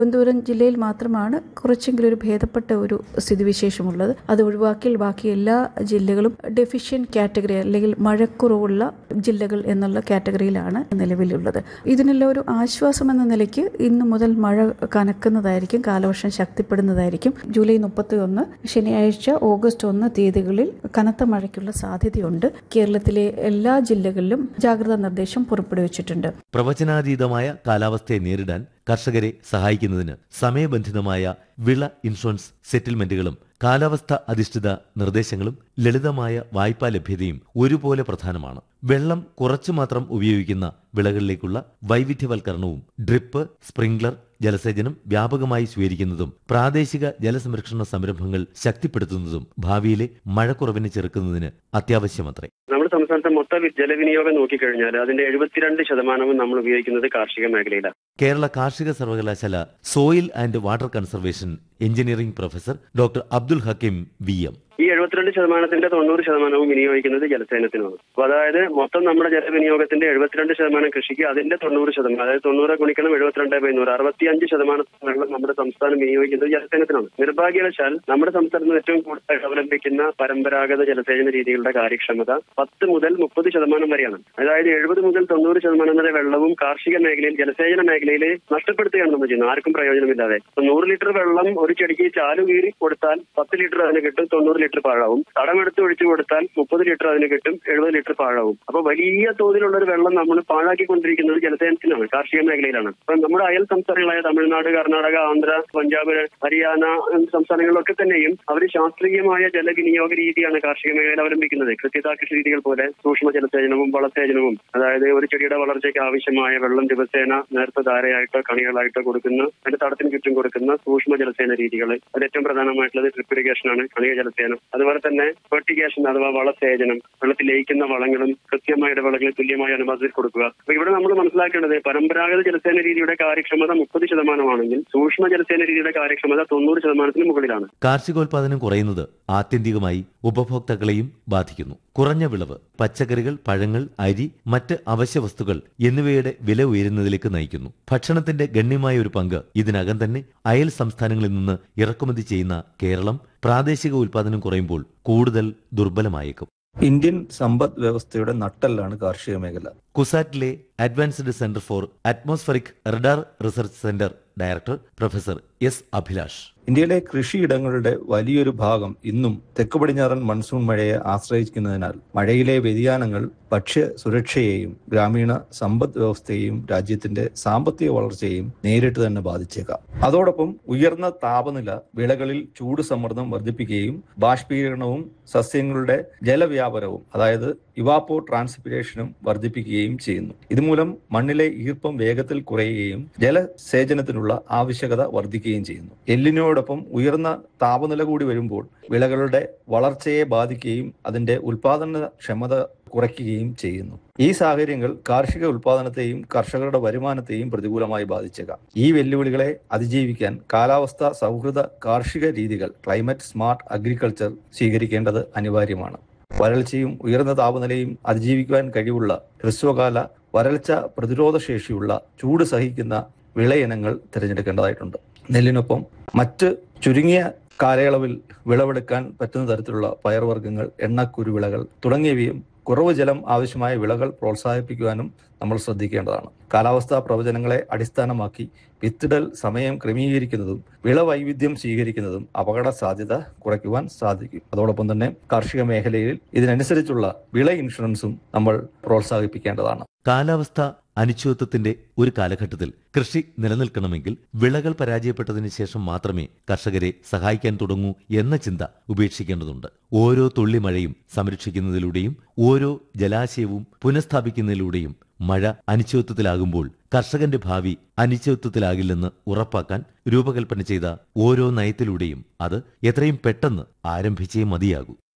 തിരുവനന്തപുരം ജില്ലയിൽ മാത്രമാണ് കുറച്ചെങ്കിലും ഒരു ഭേദപ്പെട്ട ഒരു സ്ഥിതിവിശേഷമുള്ളത് അത് ഒഴിവാക്കിയാൽ ബാക്കി എല്ലാ ജില്ലകളും ഡെഫിഷ്യൻ കാറ്റഗറി അല്ലെങ്കിൽ മഴക്കുറവുള്ള ജില്ലകൾ എന്നുള്ള കാറ്റഗറിയിലാണ് നിലവിലുള്ളത് ഇതിനെല്ലാം ഒരു ആശ്വാസം എന്ന നിലയ്ക്ക് ഇന്നു മുതൽ മഴ കനക്കുന്നതായിരിക്കും കാലവർഷം ശക്തിപ്പെടുന്നതായിരിക്കും ജൂലൈ മുപ്പത്തി ഒന്ന് ശനിയാഴ്ച ഓഗസ്റ്റ് ഒന്ന് തീയതികളിൽ കനത്ത മഴയ്ക്കുള്ള സാധ്യതയുണ്ട് കേരളത്തിലെ എല്ലാ ജില്ലകളിലും ജാഗ്രതാ നിർദ്ദേശം പുറപ്പെടുവിച്ചിട്ടുണ്ട് പ്രവചനാതീതമായ കാലാവസ്ഥയെ നേരിടാൻ കർഷകരെ സഹായിക്കുന്നതിന് സമയബന്ധിതമായ വിള ഇൻഷുറൻസ് സെറ്റിൽമെന്റുകളും കാലാവസ്ഥ അധിഷ്ഠിത നിർദ്ദേശങ്ങളും ലളിതമായ വായ്പാ ലഭ്യതയും ഒരുപോലെ പ്രധാനമാണ് വെള്ളം കുറച്ചു മാത്രം ഉപയോഗിക്കുന്ന വിളകളിലേക്കുള്ള വൈവിധ്യവൽക്കരണവും ഡ്രിപ്പ് സ്പ്രിംഗ്ലർ ജലസേചനം വ്യാപകമായി സ്വീകരിക്കുന്നതും പ്രാദേശിക ജലസംരക്ഷണ സംരംഭങ്ങൾ ശക്തിപ്പെടുത്തുന്നതും ഭാവിയിലെ മഴക്കുറവിനെ ചെറുക്കുന്നതിന് അത്യാവശ്യമത്രേ നമ്മുടെ സംസ്ഥാനത്തെ മൊത്ത വി- ജലവിനിയോഗം നോക്കിക്കഴിഞ്ഞാൽ അതിന്റെ എഴുപത്തിരണ്ട് ശതമാനവും നമ്മൾ ഉപയോഗിക്കുന്നത് കാർഷിക മേഖലയിലാണ് കേരള കാർഷിക സർവകലാശാല soil and water conservation engineering professor doctor Abdul Hakeem V M ഈ എഴുപത്തിരണ്ട് ശതമാനത്തിന്റെ തൊണ്ണൂറ് ശതമാനവും വിനിയോഗിക്കുന്നത് ജലസേനത്തിനാണ് അപ്പൊ അതായത് മൊത്തം നമ്മുടെ ജലവിനിയോഗത്തിന്റെ എഴുപത്തിരണ്ട് ശതമാനം കൃഷിക്ക് അതിന്റെ തൊണ്ണൂറ് ശതമാനം അതായത് തൊണ്ണൂറ് ഗുണിക്കണം എഴുപത്തിരണ്ട് ബൈ നൂറ് അറുപത്തിയഞ്ച് ശതമാനം വെള്ളം നമ്മുടെ സംസ്ഥാനം വിനിയോഗിക്കുന്നത് ജലസേനത്തിനാണ് നിർഭാഗ്യവശാൽ നമ്മുടെ സംസ്ഥാനത്ത് ഏറ്റവും കൂടുതൽ അവലംബിക്കുന്ന പരമ്പരാഗത ജലസേചന രീതികളുടെ കാര്യക്ഷമത പത്ത് മുതൽ മുപ്പത് ശതമാനം വരെയാണ് അതായത് എഴുപത് മുതൽ തൊണ്ണൂറ് ശതമാനം വരെ വെള്ളവും കാർഷിക മേഖലയിൽ ജലസേചന മേഖലയിൽ നഷ്ടപ്പെടുത്തുകയാണ് നമ്മൾ ചെയ്യുന്നത് ആർക്കും പ്രയോജനമില്ലാതെ ഇപ്പൊ നൂറ് ലിറ്റർ വെള്ളം ഒരു ചെടിക്ക് ചാലു കീറി കൊടുത്താൽ പത്ത് ലിറ്റർ അതിന് കിട്ടും തൊണ്ണൂറ് ലിറ്റർ പാഴാവും തടമെടുത്ത് ഒഴിച്ചു കൊടുത്താൽ മുപ്പത് ലിറ്റർ അതിന് കിട്ടും എഴുപത് ലിറ്റർ പാഴാവും അപ്പൊ വലിയ തോതിലുള്ള ഒരു വെള്ളം നമ്മൾ പാഴാക്കിക്കൊണ്ടിരിക്കുന്നത് ജലസേനത്തിനാണ് കാർഷിക മേഖലയിലാണ് അപ്പൊ നമ്മുടെ അയൽ സംസ്ഥാനങ്ങളായ തമിഴ്നാട് കർണാടക ആന്ധ്ര പഞ്ചാബ് ഹരിയാന എന്നീ സംസ്ഥാനങ്ങളിലൊക്കെ തന്നെയും അവർ ശാസ്ത്രീയമായ ജലവിനിയോഗ രീതിയാണ് കാർഷിക മേഖല അവലംബിക്കുന്നത് കൃത്യത കൃഷി രീതികൾ പോലെ സൂക്ഷ്മ ജലസേചനവും വളസേചനവും അതായത് ഒരു ചെടിയുടെ വളർച്ചയ്ക്ക് ആവശ്യമായ വെള്ളം ദിവസേന നേരത്തെ ധാരയായിട്ടോ കണികളായിട്ടോ കൊടുക്കുന്ന അതിന്റെ തടത്തിന് ചുറ്റും കൊടുക്കുന്ന സൂക്ഷ്മ ജലസേന രീതികൾ അതിൽ ഏറ്റവും പ്രധാനമായിട്ടുള്ളത് ഡ്രിപ്പ് ഇറിഗേഷൻ ആണ് കണിക ജലസേനം അതുപോലെ തന്നെ ഫെർട്ടിഗേഷൻ അഥവാ വളസേചനം വെള്ളത്തിൽ ലയിക്കുന്ന വളങ്ങളും കൃത്യമായ ഇടവേളകളിൽ തുല്യമായ അനുപാതത്തിൽ കൊടുക്കുക അപ്പൊ ഇവിടെ നമ്മൾ മനസ്സിലാക്കേണ്ടത് പരമ്പരാഗത ജലസേന രീതിയുടെ കാര്യക്ഷമത മുപ്പത് ശതമാനമാണെങ്കിൽ സൂക്ഷ്മ ജലസേന രീതിയുടെ കാര്യക്ഷമത തൊണ്ണൂറ് ശതമാനത്തിന് മുകളിലാണ് കാർഷികോൽപാദനം കുറയുന്നത് ആത്യന്തികമായി ഉപഭോക്താക്കളെയും ബാധിക്കുന്നു കുറഞ്ഞ വിളവ് പച്ചക്കറികൾ പഴങ്ങൾ അരി മറ്റ് അവശ്യ വസ്തുക്കൾ എന്നിവയുടെ വില ഉയരുന്നതിലേക്ക് നയിക്കുന്നു ഭക്ഷണത്തിന്റെ ഗണ്യമായ ഒരു പങ്ക് ഇതിനകം തന്നെ അയൽ സംസ്ഥാനങ്ങളിൽ നിന്ന് ഇറക്കുമതി ചെയ്യുന്ന കേരളം പ്രാദേശിക ഉൽപാദനം കുറയുമ്പോൾ കൂടുതൽ ദുർബലമായേക്കും ഇന്ത്യൻ സമ്പദ് വ്യവസ്ഥയുടെ നട്ടെല്ലാണ് കാർഷിക മേഖല കുസാറ്റിലെ advanced centre for atmospheric radar research centre director professor S Abhilash ഇന്ത്യയിലെ കൃഷിയിടങ്ങളുടെ വലിയൊരു ഭാഗം ഇന്നും തെക്ക് പടിഞ്ഞാറൻ മൺസൂൺ മഴയെ ആശ്രയിക്കുന്നതിനാൽ മഴയിലെ വ്യതിയാനങ്ങൾ ഭക്ഷ്യ സുരക്ഷയെയും ഗ്രാമീണ സമ്പദ് വ്യവസ്ഥയെയും രാജ്യത്തിന്റെ സാമ്പത്തിക വളർച്ചയെയും നേരിട്ട് തന്നെ ബാധിച്ചേക്കാം അതോടൊപ്പം ഉയർന്ന താപനില വിളകളിൽ ചൂട് സമ്മർദ്ദം വർദ്ധിപ്പിക്കുകയും ബാഷ്പീകരണവും സസ്യങ്ങളുടെ ജലവ്യാപനവും അതായത് ഇവാപ്പോ ട്രാൻസ്പിരേഷനും വർദ്ധിപ്പിക്കുകയും ചെയ്യുന്നു ഇതുമൂലം മണ്ണിലെ ഈർപ്പം വേഗത്തിൽ കുറയുകയും ജലസേചനത്തിനുള്ള ആവശ്യകത വർദ്ധിക്കുകയും ചെയ്യുന്നു എല്ലിനോടൊപ്പം ഉയർന്ന താപനില കൂടി വരുമ്പോൾ വിളകളുടെ വളർച്ചയെ ബാധിക്കുകയും അതിന്റെ ഉൽപാദന ക്ഷമത കുറയ്ക്കുകയും ചെയ്യുന്നു ഈ സാഹചര്യങ്ങൾ കാർഷിക ഉൽപാദനത്തെയും കർഷകരുടെ വരുമാനത്തെയും പ്രതികൂലമായി ബാധിച്ചേക്കാം ഈ വെല്ലുവിളികളെ അതിജീവിക്കാൻ കാലാവസ്ഥ സൗഹൃദ കാർഷിക രീതികൾ ക്ലൈമറ്റ് സ്മാർട്ട് അഗ്രികൾച്ചർ സ്വീകരിക്കേണ്ടത് അനിവാര്യമാണ് വരൾച്ചയും ഉയർന്ന താപനിലയും അതിജീവിക്കുവാൻ കഴിവുള്ള ഹ്രസ്വകാല വരൾച്ച പ്രതിരോധ ശേഷിയുള്ള ചൂട് സഹിക്കുന്ന വിളയിനങ്ങൾ തിരഞ്ഞെടുക്കേണ്ടതായിട്ടുണ്ട് നെല്ലിനൊപ്പം മറ്റ് ചുരുങ്ങിയ കാലയളവിൽ വിളവെടുക്കാൻ പറ്റുന്ന തരത്തിലുള്ള പയർവർഗ്ഗങ്ങൾ എണ്ണക്കുരുവിളകൾ തുടങ്ങിയവയും കുറവ് ജലം ആവശ്യമായ വിളകൾ പ്രോത്സാഹിപ്പിക്കുവാനും നമ്മൾ ശ്രദ്ധിക്കേണ്ടതാണ് കാലാവസ്ഥാ പ്രവചനങ്ങളെ അടിസ്ഥാനമാക്കി വിത്തിടൽ സമയം ക്രമീകരിക്കുന്നതും വിളവൈവിധ്യം സ്വീകരിക്കുന്നതും അപകട സാധ്യത കുറയ്ക്കുവാൻ സാധിക്കും അതോടൊപ്പം തന്നെ കാർഷിക മേഖലയിൽ ഇതിനനുസരിച്ചുള്ള വിള ഇൻഷുറൻസും നമ്മൾ പ്രോത്സാഹിപ്പിക്കേണ്ടതാണ് കാലാവസ്ഥ അനിശ്ചിതത്വത്തിന്റെ ഒരു കാലഘട്ടത്തിൽ കൃഷി നിലനിൽക്കണമെങ്കിൽ വിളകൾ പരാജയപ്പെട്ടതിന് ശേഷം മാത്രമേ കർഷകരെ സഹായിക്കാൻ തുടങ്ങൂ എന്ന ചിന്ത ഉപേക്ഷിക്കേണ്ടതുണ്ട് ഓരോ തുള്ളി മഴയും സംരക്ഷിക്കുന്നതിലൂടെയും ഓരോ ജലാശയവും പുനഃസ്ഥാപിക്കുന്നതിലൂടെയും മഴ അനിശ്ചിതത്വത്തിലാകുമ്പോൾ കർഷകന്റെ ഭാവി അനിശ്ചിതത്വത്തിലാകില്ലെന്ന് ഉറപ്പാക്കാൻ രൂപകൽപ്പന ചെയ്ത ഓരോ നയത്തിലൂടെയും അത് എത്രയും പെട്ടെന്ന് ആരംഭിച്ചേ മതിയാകൂ